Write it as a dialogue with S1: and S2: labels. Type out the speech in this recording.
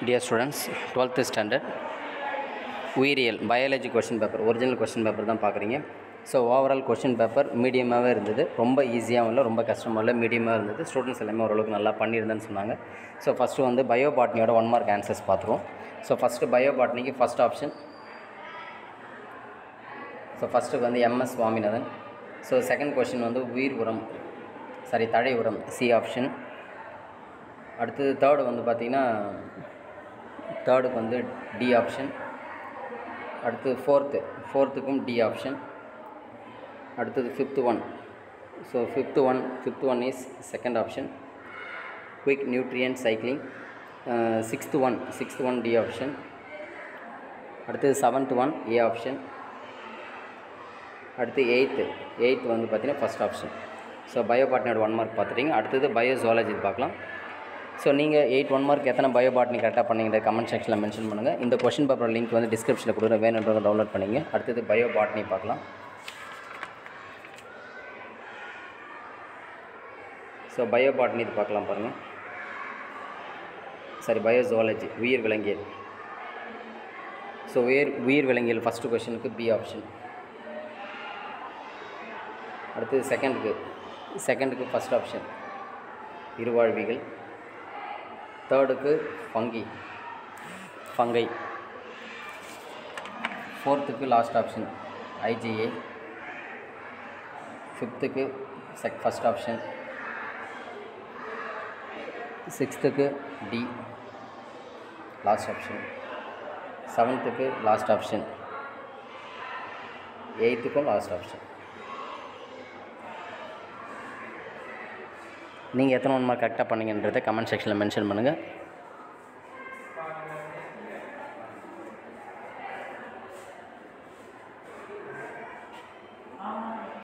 S1: dear students twelfth standard உயிரியல் biology question paper original question paper தான் பார்க்குறீங்க so overall question paper மீடியமாகவே இருந்தது ரொம்ப ஈஸியாகவும் இல்லை ரொம்ப கஷ்டமாக இல்லை மீடியமாக இருந்தது ஸ்டூடெண்ட்ஸ் எல்லாமே ஓரளவுக்கு நல்லா பண்ணியிருந்தேன்னு சொன்னாங்க ஸோ ஃபஸ்ட்டு வந்து பயோ பாட்னியோட ஒன் மார்க் ஆன்சர்ஸ் பார்த்துருவோம் ஸோ ஃபஸ்ட்டு பயோ பாட்னிக்கு ஃபஸ்ட் ஆப்ஷன் ஸோ ஃபஸ்ட்டுக்கு வந்து MS Swaminathan so second question வந்து உயிர் உரம் சாரி தழை உரம் சி ஆப்ஷன் அடுத்தது தேர்டு வந்து பார்த்திங்கன்னா தேர்டுக்கு வந்து டி ஆப்ஷன் அடுத்து ஃபோர்த்து ஃபோர்த்துக்கும் டி ஆப்ஷன் அடுத்தது fifth one so fifth one fifth one is second option quick nutrient cycling sixth one sixth one D option அடுத்தது செவன்த் ஒன் ஏ ஆப்ஷன் அடுத்து எயித்து எயித்து வந்து பார்த்திங்கன்னா ஃபஸ்ட் ஆப்ஷன் ஸோ பயோ பாட்னியோட one mark பார்த்துட்டீங்க அடுத்தது bio zoology பார்க்கலாம் so நீங்கள் eight one mark எத்தனை பயோ பாட்னி கரெக்டாக பண்ணீங்க கமெண்ட் செக்ஷனில் மென்ஷன் பண்ணுங்கள் இந்த கொஷின் பேப்பர் லிங்க் வந்து டிஸ்கிரிப்ஷனில் கொடுக்குற வேணுன்றவங்க டவுன்லோட் பண்ணிங்க அடுத்தது பயோ பாட்னி பார்க்கலாம் ஸோ பயோ பாட்னி இது பார்க்கலாம் பாருங்கள் சாரி பயோ ஜுவாலஜி உயிர் விலங்கியல் ஸோ உயிர் உயிர் விலங்கியல் ஃபஸ்ட்டு கொஷனுக்கு பி ஆப்ஷன் அடுத்தது செகண்டுக்கு செகண்டுக்கு ஃபஸ்ட் ஆப்ஷன் இருவாழ்விகள் தேர்டுக்கு ஃபங்கி ஃபங்கை ஃபோர்த்துக்கு லாஸ்ட் ஆப்ஷன் ஐஜிஏ ஃபிஃப்த்துக்கு செக் ஃபஸ்ட் ஆப்ஷன் சிக்ஸ்த்துக்கு டி லாஸ்ட் ஆப்ஷன் செவன்த்துக்கு லாஸ்ட் ஆப்ஷன் எயித்துக்கும் லாஸ்ட் ஆப்ஷன் நீங்கள் எத்தனை ஒன் மார்க் கரெக்டாக பண்ணீங்கன்றதை கமெண்ட் செக்ஷனில் மென்ஷன் பண்ணுங்கள்